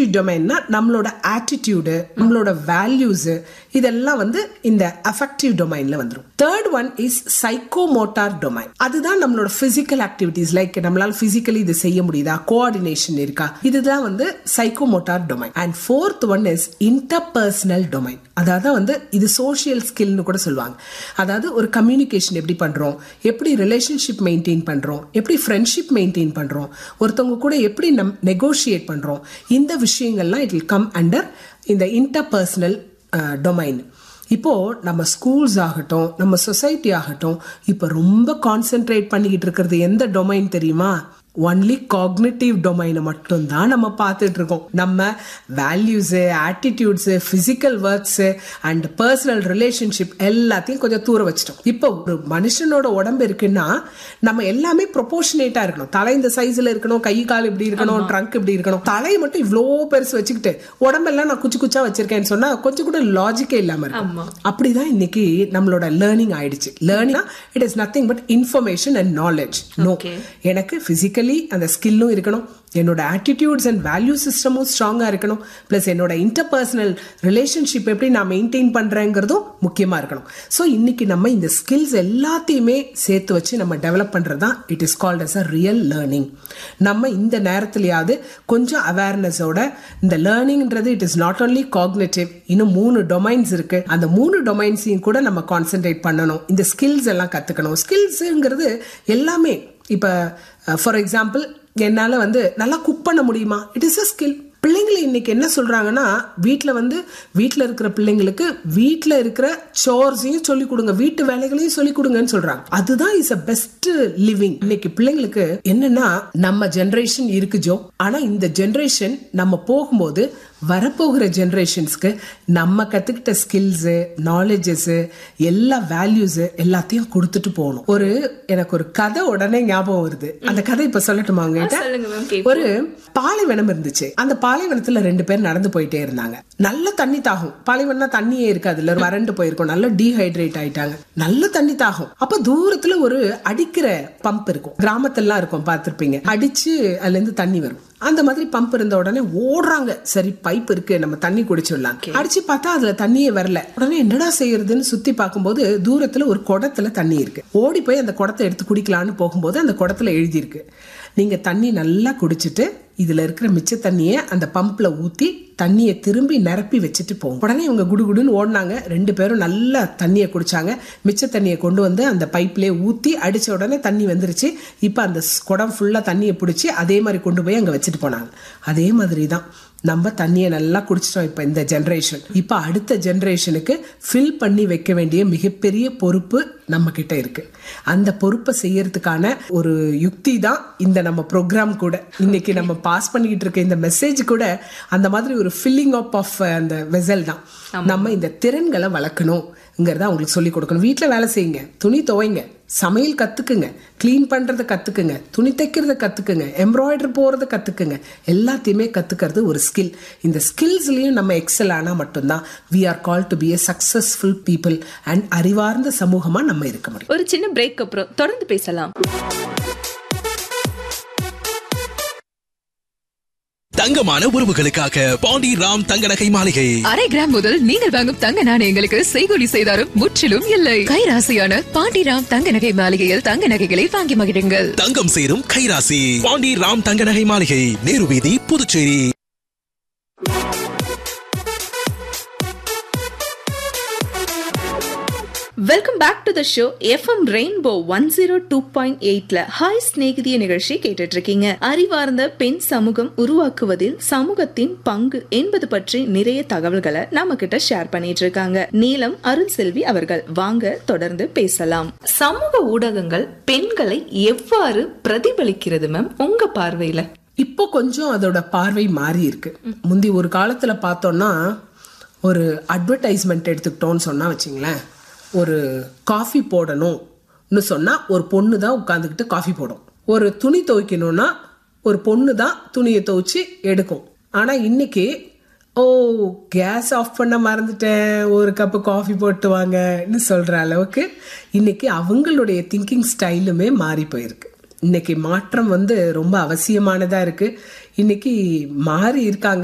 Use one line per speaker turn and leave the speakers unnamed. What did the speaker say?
affective டொமைன்னா நம்மளோட attitude நம்மளோட values இதெல்லாம் வந்து இந்த அஃபெக்டிவ் டொமைன்ல வந்துடும் third one is psychomotor domain அதுதான் நம்மளோட பிசிக்கல் ஆக்டிவிட்டிஸ் லைக் நம்மளால பிசிக்கலி இது செய்ய முடியுதா கோஆர்டினேஷன் இருக்கா இதுதான் வந்து psychomotor domain and fourth one is interpersonal domain அதாவது வந்து இது சோஷியல் ஸ்கில்னு கூட சொல்லுவாங்க அதாவது ஒரு கம்யூனிகேஷன் எப்படி பண்றோம் எப்படி ரிலேஷன்ஷிப் மெயின்டைன் பண்றோம் எப்படி ஃப்ரெண்ட்ஷிப் மெயின்டைன் பண்றோம் ஒருத்தவங்க கூட எப்படி நம் நெகோஷியேட் பண்றோம் இந்த விஷயங்கள்லாம் இட் வில் கம் அண்டர் இந்த இன்டர்பர்சனல் டொமைன் இப்போ நம்ம ஸ்கூல்ஸ் ஆகட்டும் நம்ம சொசைட்டி ஆகட்டும் இப்போ ரொம்ப கான்சென்ட்ரேட் பண்ணிக்கிட்டு இருக்கிறது எந்த டொமைன் தெரியுமா ஒன்லி காக்னிட்டிவ் டொமைனை மட்டும்தான் நம்ம பார்த்துட்டு இருக்கோம் நம்ம values attitudes physical works and personal relationship எல்லாத்தையும் கொஞ்சம் தூர வச்சிட்டோம் இப்போ ஒரு மனுஷனோட உடம்பு இருக்குன்னா நம்ம எல்லாமே ப்ரொபோர்ஷனேட்டா இருக்கணும் தலை இந்த சைஸ்ல இருக்கணும் கை கால் இப்படி இருக்கணும் ட்ரங்க் இப்படி இருக்கணும் தலையை மட்டும் இவ்வளோ பெருசு வச்சுக்கிட்டு உடம்பெல்லாம் நான் குச்சி குச்சா வச்சிருக்கேன்னு சொன்னா கொஞ்சம் கூட லாஜிக்கே இல்லாம இருக்கும் அப்படிதான் இன்னைக்கு நம்மளோட லேர்னிங் ஆயிடுச்சு learning it is nothing but information and knowledge no எனக்கு பிசிக்கலி அந்த ஸ்கில்லும் இருக்கணும் என்னோட ஆட்டிடியூட்ஸ் அண்ட் வேல்யூ சிஸ்டமும் ஸ்ட்ராங்கா இருக்கணும் பிளஸ் என்னோட இன்டர்பர்சனல் ரிலேஷன்ஷிப் எப்படி நான் மெயின்டைன் பண்றேங்கிறதும் முக்கியமா இருக்கணும் ஸோ இன்னைக்கு நம்ம இந்த ஸ்கில்ஸ் எல்லாத்தையுமே சேர்த்து வச்சு நம்ம டெவலப் பண்றது தான் it is called as a real learning நம்ம இந்த நேரத்திலேயாவது கொஞ்சம் அவேர்னஸோட இந்த லேர்னிங்ன்றது it is not only cognitive இன்னும் மூணு டொமைன்ஸ் இருக்கு அந்த மூணு டொமைன்ஸையும் கூட நம்ம கான்சென்ட்ரேட் பண்ணணும் இந்த ஸ்கில்ஸ் எல்லாம் கத்துக்கணும் ஸ்கில்ஸுங்கிறது எல்லாமே இப்போ ஃபார் எக்ஸாம்பிள் என்னால் வந்து நல்லா குக் பண்ண முடியுமா இட் இஸ் அ ஸ்கில் பிள்ளைங்களை இன்னைக்கு என்ன சொல்றாங்கன்னா வீட்டில் வந்து வீட்டில் இருக்கிற பிள்ளைங்களுக்கு வீட்டில் இருக்கிற சோர்ஸையும் சொல்லி கொடுங்க வீட்டு வேலைகளையும் சொல்லி கொடுங்கன்னு சொல்றாங்க அதுதான் இஸ் அ பெஸ்ட் லிவிங் இன்னைக்கு பிள்ளைங்களுக்கு என்னன்னா நம்ம ஜென்ரேஷன் இருக்கு ஜோ ஆனா இந்த ஜென்ரேஷன் நம்ம போகும்போது வரப்போகிற ஜென்ரேஷன்ஸ்க்கு நம்ம கத்துக்கிட்ட ஸ்கில்ஸ் நாலேஜஸ் எல்லா வேல்யூஸ் எல்லாத்தையும் கொடுத்துட்டு போகணும் ஒரு எனக்கு ஒரு கதை உடனே ஞாபகம் வருது அந்த கதை இப்ப சொல்லட்டுமா உங்ககிட்ட ஒரு பாலைவனம் இருந்துச்சு அந்த பாலைவனத்துல ரெண்டு பேர் நடந்து போயிட்டே இருந்தாங்க நல்ல தண்ணி தாகும் பாலைவனம்னா தண்ணியே இருக்காது இல்ல வறண்டு போயிருக்கும் நல்ல டீஹைட்ரேட் ஆயிட்டாங்க நல்ல தண்ணி தாகும் அப்ப தூரத்துல ஒரு அடிக்கிற பம்ப் இருக்கும் கிராமத்திலாம் இருக்கும் பார்த்திருப்பீங்க அடிச்சு அதுல இருந்து தண்ணி வரும் அந்த மாதிரி பம்ப் இருந்த உடனே ஓடுறாங்க சரி பைப் இருக்கு நம்ம தண்ணி குடிச்சிடலாம் அடிச்சு பார்த்தா அதுல தண்ணியே வரல உடனே என்னடா செய்யறதுன்னு சுத்தி பார்க்கும்போது தூரத்துல ஒரு குடத்துல தண்ணி இருக்கு ஓடி போய் அந்த குடத்தை எடுத்து குடிக்கலான்னு போகும்போது அந்த குடத்துல எழுதியிருக்கு நீங்க தண்ணி நல்லா குடிச்சிட்டு இதுல இருக்கிற மிச்ச தண்ணியை அந்த பம்ப்ல ஊத்தி தண்ணியை திரும்பி நிரப்பி வச்சுட்டு போகும் உடனே இவங்க குடுகுடுன்னு ஓடினாங்க ரெண்டு பேரும் நல்லா தண்ணியை குடிச்சாங்க மிச்ச தண்ணியை கொண்டு வந்து அந்த பைப்லேயே ஊத்தி அடிச்ச உடனே தண்ணி வந்துருச்சு இப்ப அந்த குடம் ஃபுல்லா தண்ணியை பிடிச்சி அதே மாதிரி கொண்டு போய் அங்க வச்சுட்டு போனாங்க அதே மாதிரி தான் நம்ம தண்ணியை நல்லா குடிச்சிட்டோம் இப்ப இந்த ஜென்ரேஷன் இப்ப அடுத்த ஜென்ரேஷனுக்கு ஃபில் பண்ணி வைக்க வேண்டிய மிகப்பெரிய பொறுப்பு நம்ம கிட்ட இருக்கு அந்த பொறுப்பை செய்யறதுக்கான ஒரு யுக்தி தான் இந்த நம்ம ப்ரோக்ராம் கூட இன்னைக்கு நம்ம பாஸ் பண்ணிக்கிட்டு இருக்க இந்த மெசேஜ் கூட அந்த மாதிரி ஒரு ஃபில்லிங் அப் ஆஃப் அந்த வெசல் தான் நம்ம இந்த திறன்களை வளர்க்கணுங்கிறத அவங்களுக்கு சொல்லி கொடுக்கணும் வீட்டில் வேலை செய்யுங்க துணி துவைங்க சமையல் கத்துக்குங்க க்ளீன் பண்றத கத்துக்குங்க துணி தைக்கிறத கத்துக்குங்க எம்ப்ராய்டரி போறத கத்துக்குங்க எல்லாத்தையுமே கத்துக்கிறது ஒரு ஸ்கில் இந்த ஸ்கில்ஸ்லயும் நம்ம எக்ஸல் ஆனா மட்டும்தான் we are call to be a successful people and அறிவார்ந்த சமூகமா நம்ம இருக்க முடியும்
ஒரு சின்ன பிரேக் அப்புறம் தொடர்ந்து பேசலாம்
தங்கமான உறவுகளுக்காக பாண்டி ராம் தங்க நகை மாளிகை
அரை கிராம் முதல் நீங்கள் வாங்கும் தங்க நாணயங்களுக்கு செய்கூலி செய்தாரும் முற்றிலும் இல்லை கைராசியான பாண்டிராம் தங்க நகை மாளிகையில் தங்க நகைகளை வாங்கி மகிழுங்கள்
தங்கம் சேரும் கைராசி பாண்டி ராம் தங்க நகை மாளிகை நேரு வீதி Puducherry
welcome back to the show FM rainbow one zero two point எயிட்ல ஹாய் ஸ்நேகிதிய நிகழ்ச்சி கேட்டுட்டு இருக்கீங்க அறிவார்ந்த பெண் சமூகம் உருவாக்குவதில் சமூகத்தின் பங்கு என்பது பற்றி நிறைய தகவல்களை நம்ம கிட்ட ஷேர் பண்ணிட்டு இருக்காங்க நீலம் அருள் செல்வி அவர்கள் வாங்க தொடர்ந்து பேசலாம் சமூக ஊடகங்கள் பெண்களை எவ்வாறு பிரதிபலிக்கிறது மேம் உங்க பார்வையில
இப்போ கொஞ்சம் அதோட பார்வை மாறி இருக்கு முந்தி ஒரு காலத்துல பார்த்தோம்னா ஒரு அட்வர்டைஸ்மெண்ட் எடுத்துக்கிட்டோம்னு சொன்னா வச்சுங்களேன் ஒரு காஃபி போடணும்னு சொன்னா ஒரு பொண்ணு தான் உட்காந்துக்கிட்டு காஃபி போடும் ஒரு துணி துவைக்கணும்னா ஒரு பொண்ணு தான் துணியை துவைச்சு எடுக்கும் ஆனா இன்னைக்கு ஓ கேஸ் ஆஃப் பண்ண மறந்துட்டேன் ஒரு கப்பு காஃபி போட்டு வாங்கன்னு சொல்ற அளவுக்கு இன்னைக்கு அவங்களுடைய திங்கிங் ஸ்டைலுமே மாறி போயிருக்கு இன்னைக்கு மாற்றம் வந்து ரொம்ப அவசியமானதா இருக்கு இன்னைக்கு மாறி இருக்காங்க